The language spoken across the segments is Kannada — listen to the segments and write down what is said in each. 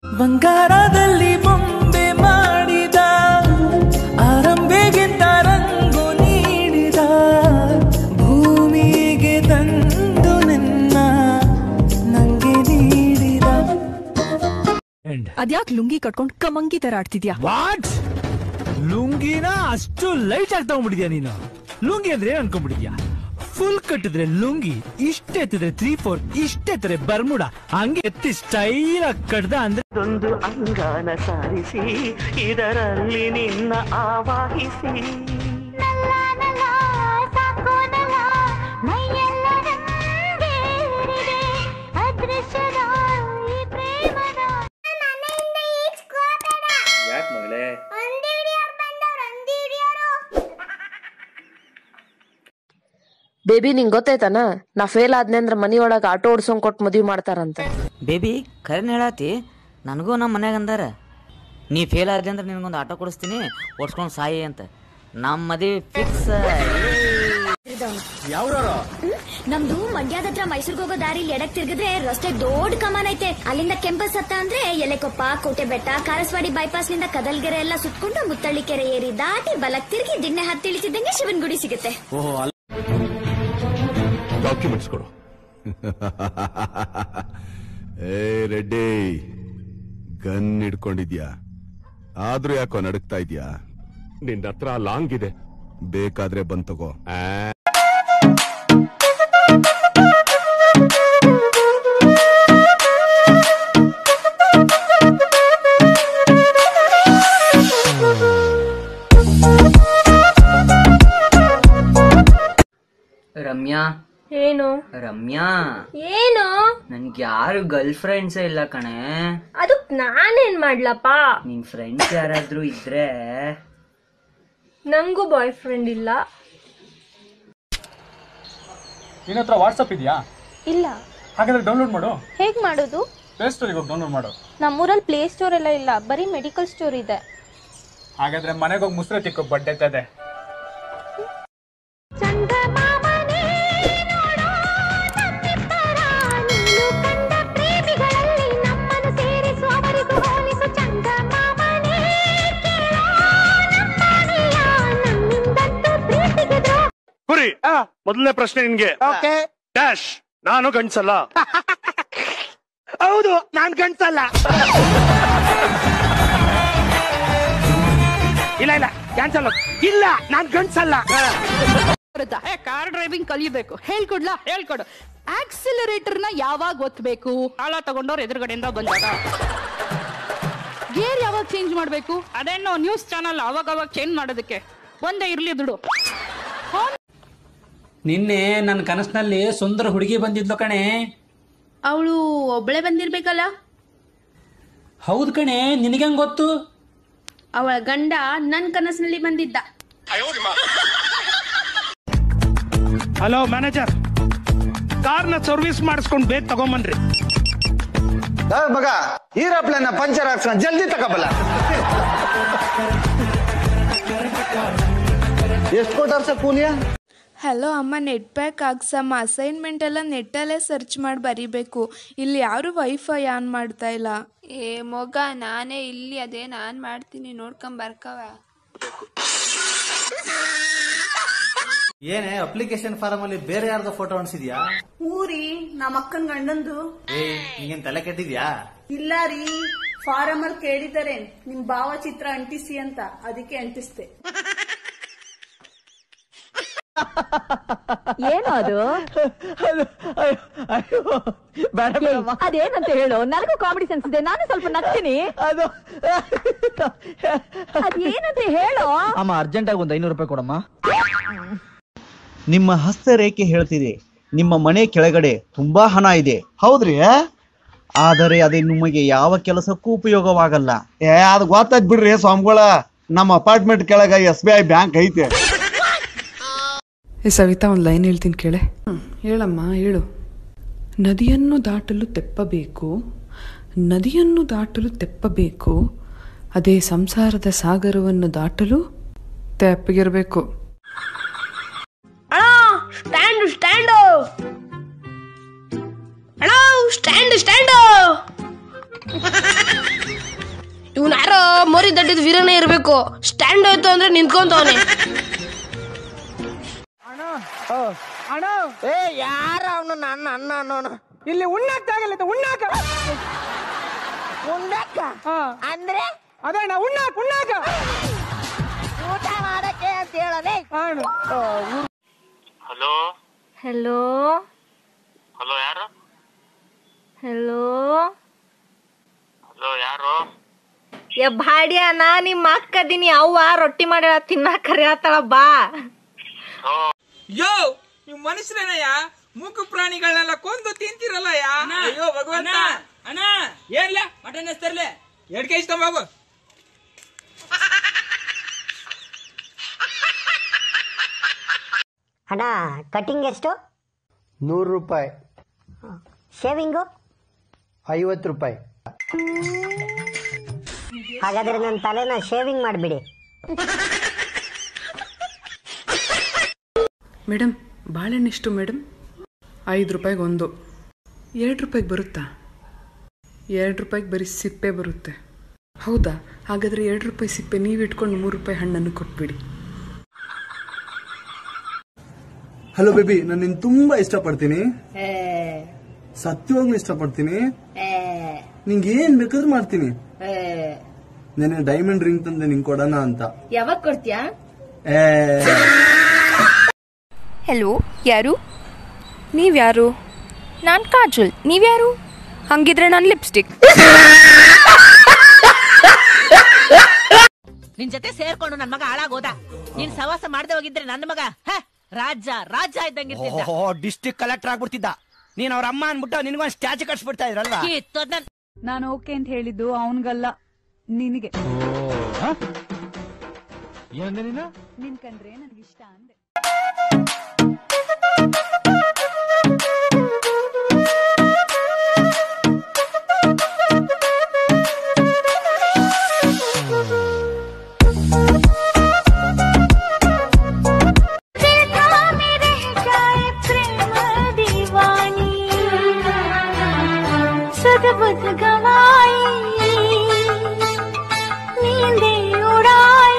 ಬಂಗಾರದಲ್ಲಿ ಬೊಂಬೆ ಮಾಡಿದ ಆರಂಭೆಗಿಂತ ರಂಗು ನೀಡಿದ ಭೂಮಿಗೆ ತಂದು ನಿನ್ನ ನಂಗೆ ನೀಡಿದ ಅದ್ಯಾಕ್ ಲುಂಗಿ ಕಟ್ಕೊಂಡ್ ಕಮಂಗಿ ತರ ಆಡ್ತಿದ್ಯಾ ವಾಟ್ ಲುಂಗಿನ ಅಷ್ಟು ಲೈಟ್ ಆಗಿ ತಗೊಂಡ್ಬಿಟ್ಟಿದ್ಯಾ ನೀನು ಲುಂಗಿ ಅಂದ್ರೆ ಏನ್ ಅನ್ಕೊಂಡ್ಬಿಟ್ಟಿದ್ಯಾ ಫುಲ್ ಕಟ್ಟಿದ್ರೆ ಲುಂಗಿ ಇಷ್ಟ ಎತ್ತಿದ್ರೆ ತ್ರೀ ಫೋರ್ ಇಷ್ಟ ಎತ್ತರೆ ಬರ್ಮುಡ ಹಂಗೆ ಎತ್ತಿ ಸ್ಟೈಲ್ ಆಗಿ ಕಟ್ದ ಅಂದ್ರೆ ಒಂದು ಅಂಗಾನ ಸಾರಿಸಿ ಇದರಲ್ಲಿ ನಿನ್ನ ಆವಾಹಿಸಿ ಯಾಕೆ ಮಗಳೇ ಬೇಬಿ ನಿಂಗ್ ಗೊತ್ತೈತನ ನಾ ಫೇಲ್ ಆದ್ನೆ ಅಂದ್ರ ಮನಿ ಒಳಗ ಆಟೋ ಓಡ್ಸೋಂಗ್ ಕೊಟ್ ಮದ್ವಿ ಮಾಡ್ತಾರಂತ ಬೇಬಿ ಖರೇನ ಹೇಳಾತಿ ನನಗೂ ನಮ್ಮ ಮನ್ಯಾಗ ಅಂದಾರ ನೀ ಫೇಲ್ ಆದ್ರಿ ಅಂದ್ರೆ ನಿನಗೊಂದು ಆಟೋ ಕೊಡಿಸ್ತೀನಿ ಓಡಿಸ್ಕೊಂಡು ಸಾಯಿ ಅಂತ ನಮ್ಮ ಮದುವೆ ಫಿಕ್ಸ್ ನಮ್ದು ಮಂಡ್ಯದ ಹತ್ರ ಮೈಸೂರ್ಗೆ ಹೋಗೋ ದಾರಿಲಿ ಎಡಕ್ ತಿರ್ಗಿದ್ರೆ ರಸ್ತೆ ದೊಡ್ಡ ಕಮಾನ್ ಐತೆ ಅಲ್ಲಿಂದ ಕೆಂಪಸ್ ಹತ್ತ ಅಂದ್ರೆ ಎಲೆಕೊಪ್ಪ ಕೋಟೆ ಬೆಟ್ಟ ಕಾರಸ್ವಾಡಿ ಬೈಪಾಸ್ ನಿಂದ ಕದಲ್ಗೆರೆ ಎಲ್ಲ ಸುತ್ಕೊಂಡು ಮುತ್ತಳ್ಳಿ ಕೆರೆ ಏರಿ ದಾಟಿ ಬಲಕ್ ತಿರುಗಿ ದಿಣ್ಣೆ ಹತ್ತಿ ಇಳಿತಿದ್ದಂಗೆ ಶಿವನ್ ಗುಡಿ ಸಿಗುತ್ತೆ ಡಾಕ್ಯುಮೆಂಟ್ಸ್ ಕೊಡು ಏ ರೆಡ್ಡಿ ಗನ್ ಹಿಡ್ಕೊಂಡಿದ್ಯಾ ಆದ್ರೂ ಯಾಕೋ ನಡುಕ್ತಾ ಇದ್ಯಾ ನಿನ್ನ ಹತ್ರ ಲಾಂಗ್ ಇದೆ ಬೇಕಾದ್ರೆ ಬಂದ್ ತಗೋ ರಮ್ಯಾ ಏನು ರಮ್ಯಾ ಏನು ನನ್ಗೆ ಯಾರು ಗರ್ಲ್ ಫ್ರೆಂಡ್ಸ್ ಇಲ್ಲ ಕಣೆ ಅದಕ್ ನಾನೇನ್ ಮಾಡ್ಲಪ್ಪ ನಿನ್ ಫ್ರೆಂಡ್ಸ್ ಯಾರಾದ್ರೂ ಇದ್ರೆ ನಂಗೂ ಬಾಯ್ ಫ್ರೆಂಡ್ ಇಲ್ಲ ನಿನ್ನ ಹತ್ರ ವಾಟ್ಸಪ್ ಇದೆಯಾ ಇಲ್ಲ ಹಾಗಾದ್ರೆ ಡೌನ್ಲೋಡ್ ಮಾಡು ಹೇಗ್ ಮಾಡೋದು ಪ್ಲೇ ಸ್ಟೋರಿಗೆ ಹೋಗಿ ಡೌನ್ಲೋಡ್ ಮಾಡು ನಮ್ಮೂರಲ್ಲಿ ಪ್ಲೇ ಸ್ಟೋರ್ ಎಲ್ಲ ಇಲ್ಲ ಬರೀ ಮೆಡಿಕಲ್ ಸ್ಟೋರ್ ಇದೆ ಹಾಗಾದ್ರೆ ಮನೆಗೆ ಹೋಗಿ ಮುಸ್ರೆ ತಿಕ್ಕೋ ಬಡ್ಡೆ ತದೆ ಕುರಿ ಮೊದಲನೇ ಪ್ರಶ್ನೆ ನಿನ್ಗೆ ಡ್ಯಾಶ್ ನಾನು ಗಂಡ್ಸಲ್ಲ ಹೌದು ನಾನ್ ಗಂಡ್ಸಲ್ಲ ಇಲ್ಲ ಇಲ್ಲ ಕ್ಯಾನ್ಸಲ್ ಇಲ್ಲ ನಾನ್ ಗಂಡ್ಸಲ್ಲ ಕಾರ್ ಡ್ರೈವಿಂಗ್ ಕಲಿಬೇಕು ಹೇಳ್ಕೊಡ್ಲಾ ಹೇಳ್ಕೊಡು ಆಕ್ಸಿಲರೇಟರ್ ನ ಯಾವಾಗ ಒತ್ತಬೇಕು ಹಾಳ ತಗೊಂಡವ್ರು ಎದುರುಗಡೆಯಿಂದ ಬಂದಾಗ ಗೇರ್ ಯಾವಾಗ ಚೇಂಜ್ ಮಾಡ್ಬೇಕು ಅದೇನೋ ನ್ಯೂಸ್ ಚಾನಲ್ ಅವಾಗ ಅವಾಗ ಚೇಂಜ್ ಮಾಡೋದಕ್ಕೆ ಒಂದೇ ಇರ್ಲಿ ದುಡು ನಿನ್ನೆ ನನ್ನ ಕನಸಿನಲ್ಲಿ ಸುಂದರ ಹುಡುಗಿ ಬಂದಿದ್ಲು ಕಣೆ ಅವಳು ಒಬ್ಳೆ ಬಂದಿರ್ಬೇಕಲ್ಲ ಹೌದು ಕಣೆ ನಿನಗಂಗ್ ಗೊತ್ತು ಅವಳ ಗಂಡ ನನ್ ಕನಸಿನಲ್ಲಿ ಬಂದಿದ್ದ ಹಲೋ ಮ್ಯಾನೇಜರ್ ಕಾರ್ನ ಸರ್ವಿಸ್ ಮಾಡಿಸ್ಕೊಂಡು ಬೇಗ ತಗೊಂಬನ್ರಿ ಮಗ ಈರಪ್ಲನ್ನ ಪಂಚರ್ ಹಾಕ್ಸ್ಕೊಂಡು ಜಲ್ದಿ ತಗೋಬಲ್ಲ ಎಷ್ಟು ಕೊಟ್ಟಾರ ಸರ್ ಕೂಲಿಯ ಹಲೋ ಅಮ್ಮ ನೆಟ್ ಪ್ಯಾಕ್ ಹಾಕ್ಸಮ್ಮ ಅಸೈನ್ಮೆಂಟ್ ಎಲ್ಲ ನೆಟ್ಟಲ್ಲೇ ಸರ್ಚ್ ಮಾಡಿ ಬರಿಬೇಕು ಇಲ್ಲಿ ಯಾರು ವೈಫೈ ಆನ್ ಮಾಡ್ತಾ ಇಲ್ಲ ಏ ಮೊಗ ನಾನೇ ಇಲ್ಲಿ ಅದೇ ನಾನು ಮಾಡ್ತೀನಿ ನೋಡ್ಕೊಂಡ್ ಬರ್ಕವ ಏನೇ ಅಪ್ಲಿಕೇಶನ್ ಫಾರಂ ಅಲ್ಲಿ ಬೇರೆ ಯಾರ್ದೋ ಫೋಟೋ ಅನ್ಸಿದ್ಯಾ ಊರಿ ನಮ್ಮ ಅಕ್ಕನ ಗಂಡಂದು ಏ ನಿಂಗೇನ್ ತಲೆ ಕೆಟ್ಟಿದ್ಯಾ ಇಲ್ಲ ರೀ ಫಾರಂ ಅಲ್ಲಿ ಕೇಳಿದ್ದಾರೆ ನಿಮ್ ಭಾವಚಿತ್ರ ಅಂಟಿಸಿ ಅಂತ ಅದಕ್ಕೆ ಅಂಟಿಸ್ತೆ ಏನು ಅದು ಅದೇನಂತ ಹೇಳು ನನಗೂ ಕಾಮಿಡಿ ಸೆನ್ಸ್ ಇದೆ ನಾನು ಸ್ವಲ್ಪ ನಗ್ತೀನಿ ಅದು ಅದೇನಂತ ಹೇಳು ಅಮ್ಮ ಅರ್ಜೆಂಟ್ ಆಗಿ ಒಂದು ಐನೂರು ರೂಪಾಯಿ ಕೊಡಮ್ಮ ನಿಮ್ಮ ಹಸ್ತರೇಖೆ ಹೇಳ್ತಿದೆ ನಿಮ್ಮ ಮನೆ ಕೆಳಗಡೆ ತುಂಬಾ ಹಣ ಇದೆ ಹೌದ್ರಿ ಆದರೆ ಅದು ನಿಮಗೆ ಯಾವ ಕೆಲಸಕ್ಕೂ ಉಪಯೋಗವಾಗಲ್ಲ ಏ ಅದು ಗೊತ್ತಾಯ್ತು ಬಿಡ್ರಿ ಸ್ವಾಮಿಗಳ ನಮ್ಮ ಅಪಾರ್ಟ್ಮೆಂಟ್ ಕೆಳಗ ಎಸ್ ಬಿ ಐ ಬ್ಯಾಂಕ್ ಐತೆ ಏ ಸವಿತಾ ಒಂದು ಲೈನ್ ಹೇಳ್ತೀನಿ ಕೇಳೆ ಹೇಳಮ್ಮ ಹೇಳು ನದಿಯನ್ನು ದಾಟಲು ತೆಪ್ಪಬೇಕು ನದಿಯನ್ನು ದಾಟಲು ತೆಪ್ಪಬೇಕು ಅದೇ ಸಂಸಾರದ ಸಾಗರವನ್ನು ದಾಟಲು ತೆಪ್ಪಗಿರಬೇಕು ಸ್ಟ್ಯಾಂಡ್ ಸ್ಟ್ಯಾಂಡು ಅಣ್ಣ ಸ್ಟ್ಯಾಂಡ್ ಸ್ಟ್ಯಾಂಡು ಇವ್ನ ಯಾರೋ ಮೋರಿ ದಡ್ಡಿದ ವೀರನೇ ಇರ್ಬೇಕು ಸ್ಟ್ಯಾಂಡ್ ಹೋಯ್ತು ಅಂದ್ರೆ ನಿಂತ್ಕೊಂತವನೆ ಅಣ್ಣ ಏ ಯಾರ ಅವನು ನನ್ನ ಅಣ್ಣ ಅನ್ನೋನು ಇಲ್ಲಿ ಉಣ್ಣಕ್ಕಾಗಲ್ಲ ಉಣ್ಣಾಕ ಉಣ್ಣಾಕ ಅಂದ್ರೆ ಅದಣ್ಣ ಉಣ್ಣಾಕ ಉಣ್ಣಾಕ ಊಟ ಮಾಡಕ್ಕೆ ಅಂತ ಹೇಳದೆ ಹಲೋ ಹಲೋ ಹಲೋ ಯಾರು ಹಲೋ ಹಲೋ ಯಾರು ಯ ಭಾಡ್ಯ ನಾ ನಿಮ್ಮ ಅಕ್ಕದೀನಿ ಅವ್ವ ರೊಟ್ಟಿ ಮಾಡಿ ತಿನ್ನಾಕ ಕರಿಯತ್ತಾಳ ಬಾ ಯೋ ನೀವು ಮನುಷ್ಯರೇನಯ್ಯ ಮೂಕ ಪ್ರಾಣಿಗಳನ್ನೆಲ್ಲ ಕೊಂದು ತಿಂತಿರಲ್ಲ ಯಾ ಅಯ್ಯೋ ಭಗವಂತ ಅಣ್ಣ ಏನ್ಲ ಮಟನ್ ಎಸ್ತರ್ಲೆ ಎರಡ್ ಕೆಜಿ ತಂಬಾಗು ಅಣ್ಣ ಕಟಿಂಗ್ ಎಷ್ಟು ನೂರು ರೂಪಾಯಿ ಶೇವಿಂಗು ಐವತ್ತು ರೂಪಾಯಿ ಹಾಗಾದ್ರೆ ನನ್ನ ತಲೆನ ಶೇವಿಂಗ್ ಮಾಡಿಬಿಡಿ ಮೇಡಮ್ ಬಾಳೆಹಣ್ಣು ಎಷ್ಟು ಮೇಡಮ್ ಐದು ರೂಪಾಯಿಗೆ ಒಂದು ಎರಡು ರೂಪಾಯಿಗೆ ಬರುತ್ತಾ ಎರಡು ರೂಪಾಯಿಗೆ ಬರೀ ಸಿಪ್ಪೆ ಬರುತ್ತೆ ಹೌದಾ ಹಾಗಾದರೆ ಎರಡು ರೂಪಾಯಿ ಸಿಪ್ಪೆ ನೀವು ಇಟ್ಕೊಂಡು ಮೂರು ರೂಪಾಯಿ ಹಣ್ಣನ್ನು ಕೊಟ್ಬಿಡಿ ಹಲೋ ಬೇಬಿ ನಾನು ನಿನ್ ತುಂಬಾ ಇಷ್ಟಪಡ್ತೀನಿ ಸತ್ಯವಾಗ್ಲೂ ಇಷ್ಟಪಡ್ತೀನಿ ನಿಂಗೆ ಏನ್ ಬೇಕಾದ್ರೂ ಮಾಡ್ತೀನಿ ನೆನೆ ಡೈಮಂಡ್ ರಿಂಗ್ ತಂದೆ ನಿಂಗೆ ಕೊಡೋಣ ಅಂತ ಯಾವಾಗ ಕೊಡ್ತೀಯಾ ಏ ಹೆಲೋ ಯಾರು ನೀವ್ಯಾರು ನಾನು ಕಾಜಲ್ ನೀವ್ಯಾರು ಹಂಗಿದ್ರೆ ನಾನು ಲಿಪ್ಸ್ಟಿಕ್ ನಿನ್ ಜೊತೆ ಸೇರ್ಕೊಂಡು ನನ್ ಮಗ ಹಾಳಾಗೋದ ನೀನ್ ಸವಾಸ ಮಾಡದೆ ಹೋಗಿದ್ರೆ ನನ್ನ ಮಗ ಹ, ರಾಜ ರಾಜ ಇದ್ದಂಗಿರ್ತಿದ್ದ ಓಹೋ ಡಿಸ್ಟ್ರಿಕ್ಟ್ ಕಲೆಕ್ಟರ್ ಆಗ್ಬಿಡ್ತಿದ್ದ ನೀನ್ ಅವ್ರ ಅಮ್ಮ ಅನ್ಬಿಟ್ಟು ನಿನ್ಗೊಂದು ಸ್ಟ್ಯಾಚು ಕಟ್ಸ್ಬಿಡ್ತಾ ಇದ್ರಲ್ವಾ ಕಿತ್ತೋದ್ ನನ್ ನಾನು ಓಕೆ ಅಂತ ಹೇಳಿದ್ದು ಅವನ್ಗಲ್ಲ ನಿನಗೆ ಏನಂದೆ ನೀನು ನಿನ್ ಕಂಡ್ರೆ ನನಗೆ ಇಷ್ಟ ಅಂದೆ सदबुद गवाई नींदे उड़ाई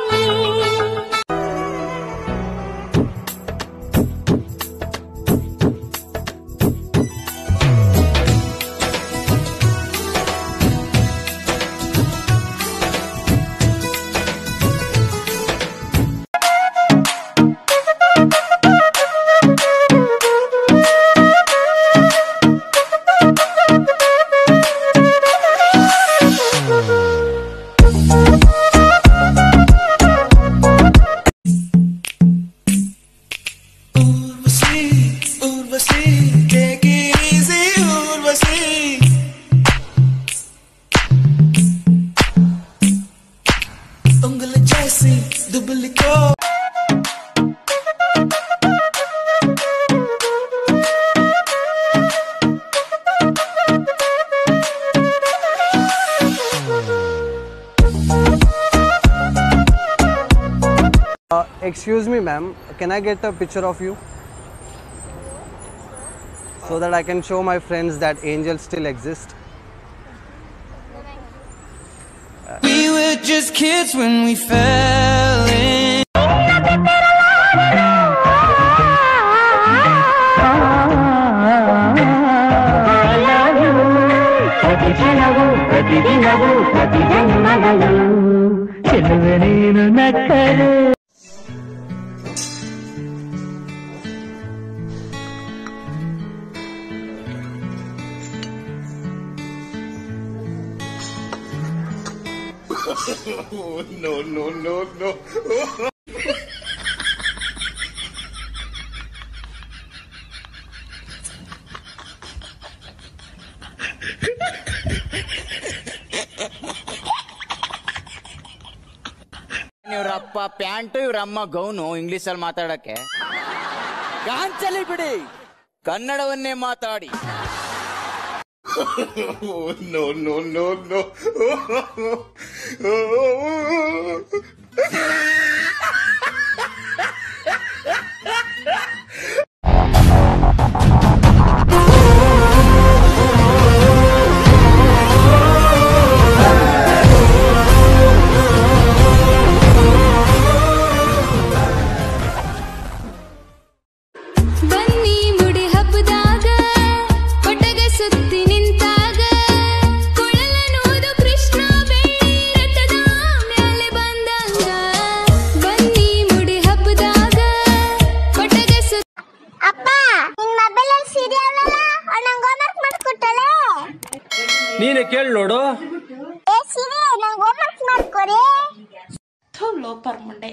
Uh, excuse me, ma'am. Can I get a picture of you? So that I can show my friends that angels still exist. We were just kids when we fell in. ಪ್ರತಿ ಕ್ಷಣವೂ ಪ್ರತಿದಿನವೂ ಪ್ರತಿ ಜನ್ಮದಲ್ಲೂ ಚೆಲುವೆ ನೀನು ನಕ್ಕರು no, no, no, no. ಇವ್ರಪ್ಪ ಪ್ಯಾಂಟು ಇವ್ರಮ್ಮ ಗೌನು ಇಂಗ್ಲಿಷ್ ಅಲ್ಲಿ ಮಾತಾಡಕ್ಕೆ ಗಾಂಚಲಿ ಬಿಡಿ ಕನ್ನಡವನ್ನೇ ಮಾತಾಡಿ no, no, no, no. ಏ ಶಿವಿ ನಂಗೆ ಹೋಮ್ವರ್ಕ್ ಮಾಡ್ಕೊರೆ ಲೋಪರ್ ಮುಂಡೆ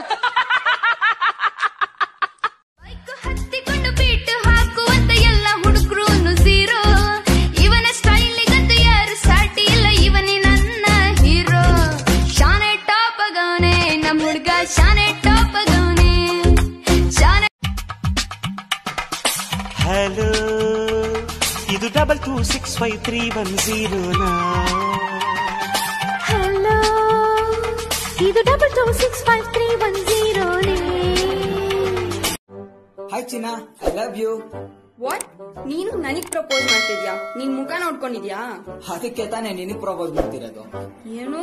ಹತ್ತಿಕೊಂಡು ಬಿಟ್ಟು ಹಾಕುವಂತ ಎಲ್ಲ ಹುಡುಗರು ಝೀರೋ ಇವನ ಸ್ಟೈಲಿಗಂತೂ ಯಾರು ಸಾಟಿ ಇಲ್ಲ ಇವನೇ ನನ್ನ ಹೀರೋ ಶಾನೆ ಟಾಪ್ ಆಗವನೆ ನಮ್ ಹುಡ್ಗ ಶಾನೆ ಟಾಪ್ ಆಗವನೆ ಶಾನೆ ಹಲೋ ಇದು double two six five three one ಜೀರೋನಾ ಹಲೋ ಇದು double two six five three one ಜೀರೋನೇ ಹಾಯ್ ಚಿನ್ನ ಐ ಲವ್ ಯು ವಾಟ್ ನೀನು ನನಗ್ ಪ್ರಪೋಸ್ ಮಾಡ್ತಿದ್ಯಾ ನಿನ್ ಮುಖ ನೋಡ್ಕೊಂಡಿದ್ಯಾ ಅದಕ್ಕೆ ತಾನೇ ನಿನಗ್ ಪ್ರಪೋಸ್ ಮಾಡ್ತಿರೋದು ಏನು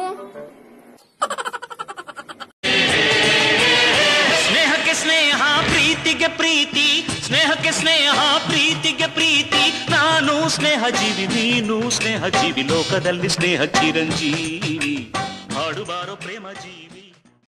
ಸ್ನೇಹಕ್ಕೆ ಸ್ನೇಹ ಪ್ರೀತಿಗೆ ಪ್ರೀತಿ ಸ್ನೇಹಕ್ಕೆ ಸ್ನೇಹ ಪ್ರೀತಿಗೆ ಪ್ರೀತಿ ನಾನು ಸ್ನೇಹ ಜೀವಿ ನೀನು ಸ್ನೇಹ ಜೀವಿ ಲೋಕದಲ್ಲಿ ಸ್ನೇಹ ಚಿರಂಜೀವಿ ಹಾಡುಬಾರೋ ಪ್ರೇಮ ಜೀವಿ